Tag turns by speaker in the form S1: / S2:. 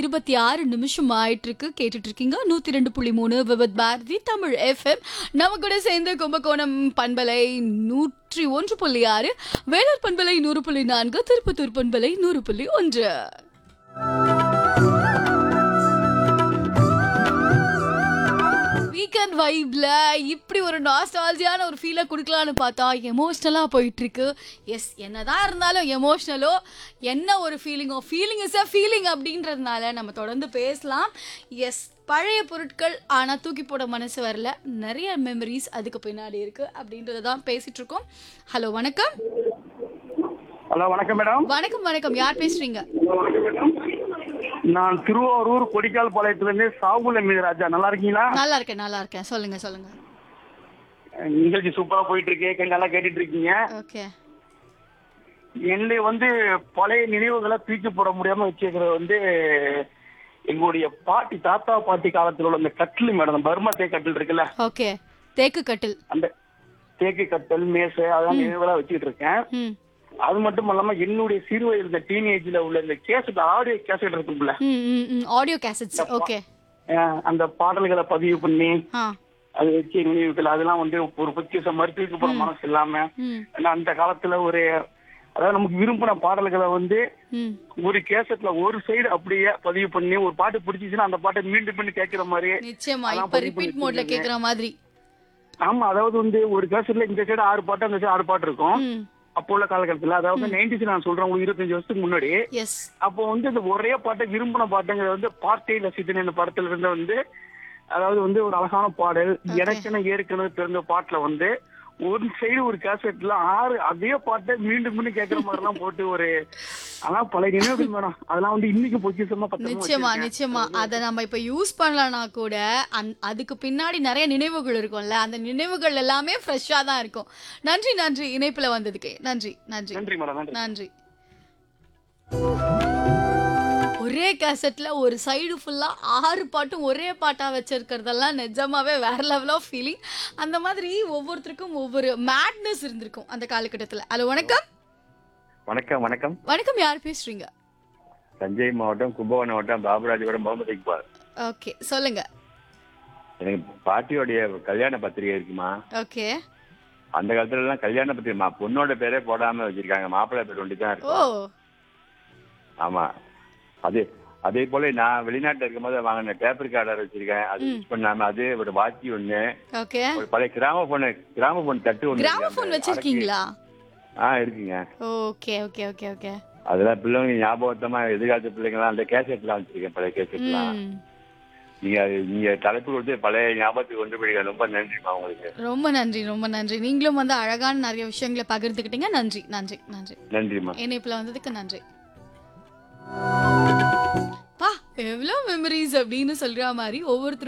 S1: இருபத்தி ஆறு நிமிஷம் ஆயிட்டு இருக்கு கேட்டுட்டு இருக்கீங்க நூத்தி ரெண்டு புள்ளி மூணு விபத் பாரதி தமிழ் எஃப்எம் நம்ம கூட சேர்ந்து கும்பகோணம் பண்பலை நூற்றி ஒன்று புள்ளி ஆறு வேலூர் பண்பலை நூறு புள்ளி நான்கு திருப்பத்தூர் பண்பலை நூறு புள்ளி ஒன்று வீக்கெண்ட் வைப்ல இப்படி ஒரு நாஸ்டாலஜியான ஒரு ஃபீலை கொடுக்கலான்னு பார்த்தா எமோஷ்னலாக போயிட்டு இருக்கு எஸ் என்னதான் இருந்தாலும் எமோஷ்னலோ என்ன ஒரு ஃபீலிங்கோ ஃபீலிங் இஸ் அ ஃபீலிங் அப்படின்றதுனால நம்ம தொடர்ந்து பேசலாம் எஸ் பழைய பொருட்கள் ஆனால் தூக்கி போட மனசு வரல நிறைய மெமரிஸ் அதுக்கு பின்னாடி இருக்கு அப்படின்றத தான் பேசிட்டு இருக்கோம் ஹலோ வணக்கம்
S2: ஹலோ வணக்கம் மேடம்
S1: வணக்கம் வணக்கம் யார் பேசுறீங்க
S2: நான் திருவாரூர் கொடிக்கால் பாளையத்திலிருந்து சாகுல மீது ராஜா நல்லா இருக்கீங்களா
S1: நல்லா இருக்கேன் நல்லா இருக்கேன் சொல்லுங்க சொல்லுங்க
S2: நிகழ்ச்சி சூப்பரா போயிட்டு இருக்கு கேட்க நல்லா கேட்டுட்டு இருக்கீங்க
S1: ஓகே
S2: என்னுடைய வந்து பழைய நினைவுகளை தூக்கி போட முடியாம வச்சிருக்கிறது வந்து எங்களுடைய பாட்டி தாத்தா பாட்டி காலத்துல உள்ள அந்த கட்டில் மேடம் அந்த பர்மா தே கட்டில் இருக்குல்ல
S1: ஓகே தேக்கு கட்டில்
S2: அந்த தேக்கு கட்டல் மேசை அதெல்லாம் நினைவுகளா வச்சுக்கிட்டு இருக்கேன்
S1: ம்
S2: அது மட்டும் இல்லாம என்னுடைய சிறு வயது இந்த டீனேஜ்ல உள்ள இந்த கேசட் ஆடியோ கேசட் இருக்கும்ல
S1: ம் ம் ம் ஆடியோ கேசட்ஸ் ஓகே
S2: அஹ் அந்த பாடல்களை பதிவு பண்ணி
S1: ஆ
S2: அது வச்சு நினைவுகள் அதெல்லாம் வந்து ஒரு பொக்கிஷம் மருத்துவக்கு போற மனசு இல்லாம
S1: ம்
S2: ஏன்னா அந்த காலத்துல ஒரு அதாவது நமக்கு விரும்பின பாடல்களை வந்து
S1: ம்
S2: ஒரு கேசட்ல ஒரு சைடு அப்படியே பதிவு பண்ணி ஒரு பாட்டு பிடிச்சிச்சுன்னா அந்த பாட்டை மீண்டும் மீண்டும் கேட்கிற மாதிரி
S1: நிச்சயமா
S2: அதான்
S1: இப்ப
S2: பதிவு
S1: ரிப்பீட்
S2: பண்ணி
S1: மோட்ல கேக்குற மாதிரி
S2: ஆமா அதாவது வந்து ஒரு கேசட்ல இந்த சைடு ஆறு பாட்டு அந்த சைடு ஆறு பாட்டு இருக்கும்
S1: ம்
S2: அப்போ உள்ள காலகட்டத்துல அதாவது நைன்டிஸ் நான் சொல்றேன் உங்களுக்கு இருபத்தஞ்சு வருஷத்துக்கு முன்னாடி
S1: எஸ்
S2: அப்போ வந்து இந்த ஒரே பாட்டை விரும்பின பாட்டுங்கிறது வந்து பார்ட்டி லசித்தன் இந்த படத்துல இருந்து வந்து அதாவது வந்து ஒரு அழகான பாடல் எனக்கென ஏற்கனவே பிறந்த பாட்டுல வந்து ஒரு சைடு ஒரு கேசட்ல ஆறு அதே பாட்டை மீண்டும் மீண்டும் கேட்கற மாதிரி எல்லாம் போட்டு ஒரு அதான் பழைய நினைவுகள் மேடம் அதெல்லாம் வந்து இன்னைக்கு பொக்கிஷமா பத்திரமா
S1: நிச்சயமா
S2: வச்சிருக்கேன்.
S1: நிச்சயமா அத நம்ம இப்ப யூஸ் பண்ணலனா கூட அந்- அதுக்கு பின்னாடி நிறைய நினைவுகள் இருக்கும்ல அந்த நினைவுகள் எல்லாமே ஃப்ரெஷ்ஷா தான் இருக்கும் நன்றி நன்றி இணைப்புல வந்ததுக்கு நன்றி நன்றி
S2: நன்றி மேடம் நன்றி
S1: நன்றி ஒரே கேசட்ல ஒரு சைடு ஃபுல்லா ஆறு பாட்டும் ஒரே பாட்டா வச்சிருக்கிறதெல்லாம் நிஜமாவே வேற லெவல் ஆஃப் ஃபீலிங் அந்த மாதிரி ஒவ்வொருத்தருக்கும் ஒவ்வொரு மேட்னஸ் இருந்திருக்கும் அந்த காலகட்டத்துல ஹலோ வணக்கம்
S3: வணக்கம் வணக்கம்
S1: வணக்கம் யார் பேசுறீங்க
S3: தஞ்சை மாவட்டம் கும்பகோணம் மாவட்டம் பாபுராஜபுரம் முகமது இக்பால்
S1: ஓகே சொல்லுங்க
S3: எனக்கு பாட்டியோடைய கல்யாண பத்திரிகை இருக்குமா
S1: ஓகே
S3: அந்த காலத்துல எல்லாம் கல்யாண பத்திரிகை மா- பொண்ணோட பேரே போடாம வச்சிருக்காங்க மாப்பிள்ளை பேர் ஒண்டி தான்
S1: ஓ
S3: இருக்கும் ஆமா அது அதே போல நான் வெளிநாட்டுல இருக்கும்போது வாங்கின டேப் ரெக்கார்டர் வச்சிருக்கேன் அது யூஸ் பண்ணாம அது ஒரு வாட்சி ஒண்ணு
S1: ஓகே
S3: ஒரு பழைய கிராம போன் கிராம போன் தட்டு ஒண்ணு இருக்கு.
S1: கிராமபோன்
S3: அந்த
S1: வச்சிருக்கீங்களா
S3: அடக்கி- ஆ இருக்குங்க
S1: ஓகே ஓகே ஓகே ஓகே
S3: அதெல்லாம் பிள்ளைங்க ஞாபகத்தமா எதிர்காலத்து பிள்ளைங்கலாம் அந்த கேசட்லாம் வச்சிருக்கேன் பழைய கேசட்லாம்
S1: ம்
S3: நீங்க அது- நீங்க தலைப்பு கொடுத்து பழைய ஞாபகத்துக்கு கொண்டு போயிருக்க ரொம்ப நன்றிமா உங்களுக்கு
S1: ரொம்ப நன்றி ரொம்ப நன்றி நீங்களும் வந்து அழகான நிறைய விஷயங்களை பகிர்ந்துக்கிட்டீங்க நன்றி நன்றி நன்றி
S3: நன்றிமா
S1: இணைப்புல வந்ததுக்கு நன்றி பா எவ்வளோ மெமரிஸ் அப்படின்னு சொல்ற மாதிரி ஒவ்வொருத்தரும்